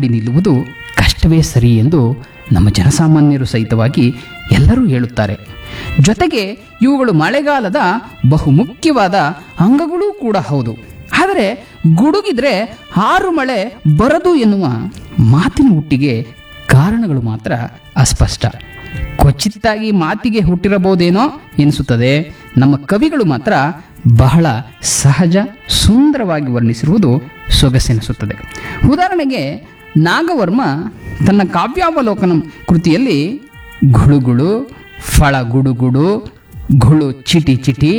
ಮಾಡಿ ನಿಲ್ಲುವುದು ಕಷ್ಟವೇ ಸರಿ ಎಂದು ನಮ್ಮ ಜನಸಾಮಾನ್ಯರು ಸಹಿತವಾಗಿ ಎಲ್ಲರೂ ಹೇಳುತ್ತಾರೆ ಜೊತೆಗೆ ಇವುಗಳು ಮಳೆಗಾಲದ ಬಹು ಮುಖ್ಯವಾದ ಅಂಗಗಳೂ ಕೂಡ ಹೌದು ಆದರೆ ಗುಡುಗಿದ್ರೆ ಆರು ಮಳೆ ಬರದು ಎನ್ನುವ ಮಾತಿನ ಹುಟ್ಟಿಗೆ ಕಾರಣಗಳು ಮಾತ್ರ ಅಸ್ಪಷ್ಟ ಕ್ವಚಿತ್ತಾಗಿ ಮಾತಿಗೆ ಹುಟ್ಟಿರಬಹುದೇನೋ ಎನಿಸುತ್ತದೆ ನಮ್ಮ ಕವಿಗಳು ಮಾತ್ರ ಬಹಳ ಸಹಜ ಸುಂದರವಾಗಿ ವರ್ಣಿಸಿರುವುದು ಸೊಗಸೆನಿಸುತ್ತದೆ ಉದಾಹರಣೆಗೆ ನಾಗವರ್ಮ ತನ್ನ ಕಾವ್ಯಾವಲೋಕನ ಕೃತಿಯಲ್ಲಿ ಗುಳುಗುಳು ಫಳ ಗುಡುಗುಡು ಗುಳು ಚಿಟಿ ಚಿಟಿ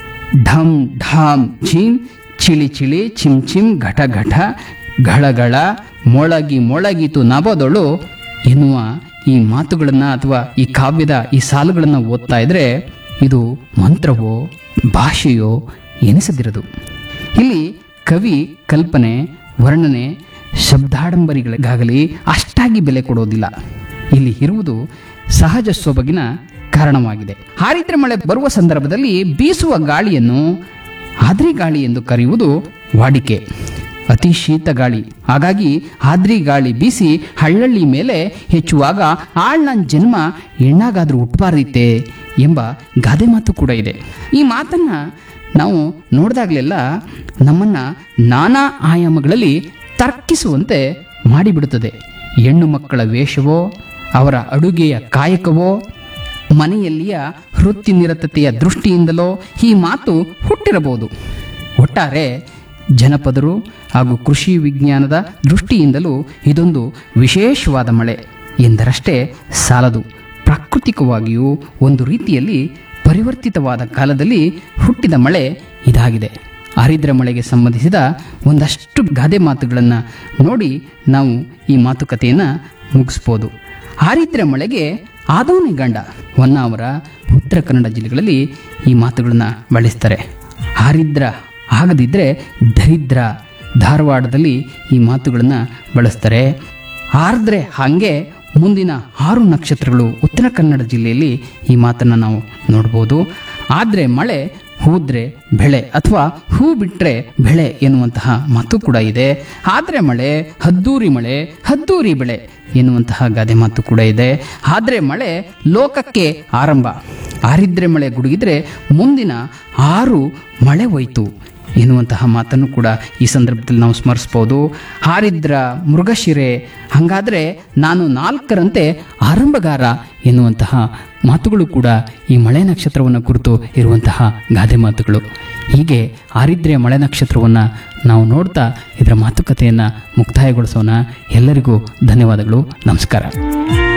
ಢಮ್ ಢಾಮ್ ಚಿಮ್ ಚಿಳಿ ಚಿಳಿ ಚಿಮ್ ಚಿಮ್ ಘಟ ಘಟ ಗಳಗಳ ಮೊಳಗಿ ಮೊಳಗಿತು ನಭದೊಳು ಎನ್ನುವ ಈ ಮಾತುಗಳನ್ನು ಅಥವಾ ಈ ಕಾವ್ಯದ ಈ ಸಾಲುಗಳನ್ನು ಓದ್ತಾ ಇದ್ರೆ ಇದು ಮಂತ್ರವೋ ಭಾಷೆಯೋ ಎನಿಸದಿರದು ಇಲ್ಲಿ ಕವಿ ಕಲ್ಪನೆ ವರ್ಣನೆ ಶಬ್ದಾಡಂಬರಿಗಳಿಗಾಗಲಿ ಅಷ್ಟಾಗಿ ಬೆಲೆ ಕೊಡೋದಿಲ್ಲ ಇಲ್ಲಿ ಇರುವುದು ಸಹಜ ಸೊಬಗಿನ ಕಾರಣವಾಗಿದೆ ಹಾರಿದ್ರೆ ಮಳೆ ಬರುವ ಸಂದರ್ಭದಲ್ಲಿ ಬೀಸುವ ಗಾಳಿಯನ್ನು ಆದ್ರಿ ಗಾಳಿ ಎಂದು ಕರೆಯುವುದು ವಾಡಿಕೆ ಅತಿ ಶೀತ ಗಾಳಿ ಹಾಗಾಗಿ ಆದ್ರಿ ಗಾಳಿ ಬೀಸಿ ಹಳ್ಳಳ್ಳಿ ಮೇಲೆ ಹೆಚ್ಚುವಾಗ ಆಳ್ ನನ್ನ ಜನ್ಮ ಹೆಣ್ಣಾಗಾದ್ರೂ ಹುಟ್ಟಬಾರ್ದಿತ್ತೆ ಎಂಬ ಗಾದೆ ಮಾತು ಕೂಡ ಇದೆ ಈ ಮಾತನ್ನ ನಾವು ನೋಡಿದಾಗಲೆಲ್ಲ ನಮ್ಮನ್ನ ನಾನಾ ಆಯಾಮಗಳಲ್ಲಿ ತರ್ಕಿಸುವಂತೆ ಮಾಡಿಬಿಡುತ್ತದೆ ಹೆಣ್ಣು ಮಕ್ಕಳ ವೇಷವೋ ಅವರ ಅಡುಗೆಯ ಕಾಯಕವೋ ಮನೆಯಲ್ಲಿಯ ವೃತ್ತಿ ನಿರತತೆಯ ದೃಷ್ಟಿಯಿಂದಲೋ ಈ ಮಾತು ಹುಟ್ಟಿರಬಹುದು ಒಟ್ಟಾರೆ ಜನಪದರು ಹಾಗೂ ಕೃಷಿ ವಿಜ್ಞಾನದ ದೃಷ್ಟಿಯಿಂದಲೂ ಇದೊಂದು ವಿಶೇಷವಾದ ಮಳೆ ಎಂದರಷ್ಟೇ ಸಾಲದು ಪ್ರಾಕೃತಿಕವಾಗಿಯೂ ಒಂದು ರೀತಿಯಲ್ಲಿ ಪರಿವರ್ತಿತವಾದ ಕಾಲದಲ್ಲಿ ಹುಟ್ಟಿದ ಮಳೆ ಇದಾಗಿದೆ ಹರಿದ್ರ ಮಳೆಗೆ ಸಂಬಂಧಿಸಿದ ಒಂದಷ್ಟು ಗಾದೆ ಮಾತುಗಳನ್ನು ನೋಡಿ ನಾವು ಈ ಮಾತುಕತೆಯನ್ನು ಮುಗಿಸ್ಬೋದು ಹಾರಿದ್ರ ಮಳೆಗೆ ಆದವನೇ ಗಂಡ ಹೊನ್ನಾವರ ಉತ್ತರ ಕನ್ನಡ ಜಿಲ್ಲೆಗಳಲ್ಲಿ ಈ ಮಾತುಗಳನ್ನು ಬಳಸ್ತಾರೆ ಹಾರಿದ್ರ ಆಗದಿದ್ದರೆ ದರಿದ್ರ ಧಾರವಾಡದಲ್ಲಿ ಈ ಮಾತುಗಳನ್ನು ಬಳಸ್ತಾರೆ ಆರ್ದ್ರೆ ಹಾಗೆ ಮುಂದಿನ ಆರು ನಕ್ಷತ್ರಗಳು ಉತ್ತರ ಕನ್ನಡ ಜಿಲ್ಲೆಯಲ್ಲಿ ಈ ಮಾತನ್ನು ನಾವು ನೋಡ್ಬೋದು ಆದರೆ ಮಳೆ ಹೂದ್ರೆ ಬೆಳೆ ಅಥವಾ ಹೂ ಬಿಟ್ಟರೆ ಬೆಳೆ ಎನ್ನುವಂತಹ ಮಾತು ಕೂಡ ಇದೆ ಆದರೆ ಮಳೆ ಹದ್ದೂರಿ ಮಳೆ ಹದ್ದೂರಿ ಬೆಳೆ ಎನ್ನುವಂತಹ ಗಾದೆ ಮಾತು ಕೂಡ ಇದೆ ಆದರೆ ಮಳೆ ಲೋಕಕ್ಕೆ ಆರಂಭ ಆರಿದ್ರೆ ಮಳೆ ಗುಡುಗಿದ್ರೆ ಮುಂದಿನ ಆರು ಮಳೆ ಹೋಯ್ತು ಎನ್ನುವಂತಹ ಮಾತನ್ನು ಕೂಡ ಈ ಸಂದರ್ಭದಲ್ಲಿ ನಾವು ಸ್ಮರಿಸ್ಬೋದು ಹಾರಿದ್ರ ಮೃಗಶಿರೆ ಹಾಗಾದರೆ ನಾನು ನಾಲ್ಕರಂತೆ ಆರಂಭಗಾರ ಎನ್ನುವಂತಹ ಮಾತುಗಳು ಕೂಡ ಈ ಮಳೆ ನಕ್ಷತ್ರವನ್ನು ಕುರಿತು ಇರುವಂತಹ ಗಾದೆ ಮಾತುಗಳು ಹೀಗೆ ಆರಿದ್ರೆ ಮಳೆ ನಕ್ಷತ್ರವನ್ನು ನಾವು ನೋಡ್ತಾ ಇದರ ಮಾತುಕತೆಯನ್ನು ಮುಕ್ತಾಯಗೊಳಿಸೋಣ ಎಲ್ಲರಿಗೂ ಧನ್ಯವಾದಗಳು ನಮಸ್ಕಾರ